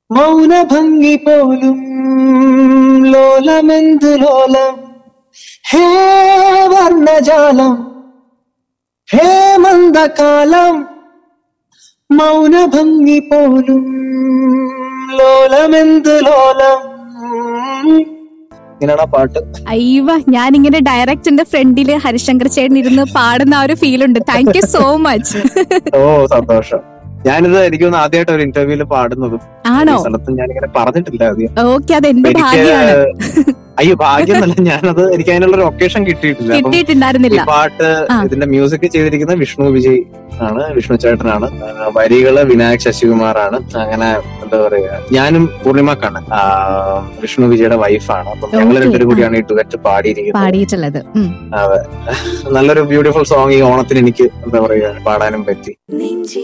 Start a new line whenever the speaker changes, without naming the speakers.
മൗനഭംഗി പോലും ലോലമെന്തു ലോലം ഹേ വർണ്ണജാലം ഹേ മന്ദകാലം മൗനഭംഗി പോലും ലോലമെന്ത് ലോലം ഇങ്ങനെയാണ് ആ പാട്ട്
അയ്യവ ഞാനിങ്ങനെ ഡയറക്ടറിന്റെ ഫ്രണ്ടില് ഹരിശങ്കർ ചേട്ടൻ ഇരുന്ന് പാടുന്ന ആ ഒരു ഫീൽ ഉണ്ട് താങ്ക് യു സോ മച്ച്
ഓ സന്തോഷം ഞാനിത് എനിക്ക് തോന്നുന്നു ആദ്യമായിട്ട് ഒരു ഇന്റർവ്യൂല് പാടുന്നതും
ആണോ
ഈ സ്ഥലത്ത് ഞാനിങ്ങനെ പറഞ്ഞിട്ടില്ല ആദ്യം
ഓക്കെ അത് എന്റെ
എനിക്ക്
ഭാഗ്യാണ്
അയ്യോ ഭാഗ്യമല്ല ഞാനത് എനിക്ക് അതിനുള്ള ഒരു ഒക്കേഷൻ കിട്ടിയിട്ടില്ല അപ്പം ഈ
കിട്ടിയിട്ടുണ്ടായിരുന്നില്ല
പാട്ട്
ആ.
ഇതിന്റെ മ്യൂസിക് ചെയ്തിരിക്കുന്നത് വിഷ്ണു വിജയ് ആണ് വിഷ്ണു ചേട്ടനാണ് ആ, വരികള് വിനായക് ശശികുമാറാണ് അങ്ങനെ എന്താ പറയാ ഞാനും പൂർണിമക്കാണ് ആ, വിഷ്ണു വിജയുടെ വൈഫാണ് അപ്പം ഞങ്ങൾ
Okay.
രണ്ടുപേരും കൂടിയാണ് ഈ ഡുവറ്റ് പാടിയിരിക്കുന്നത്
പാടിയിട്ടുള്ളത് ഉം.
നല്ലൊരു ബ്യൂട്ടിഫുൾ സോങ് ഈ ഓണത്തിന് എനിക്ക് എന്താ പറയാ പാടാനും പറ്റി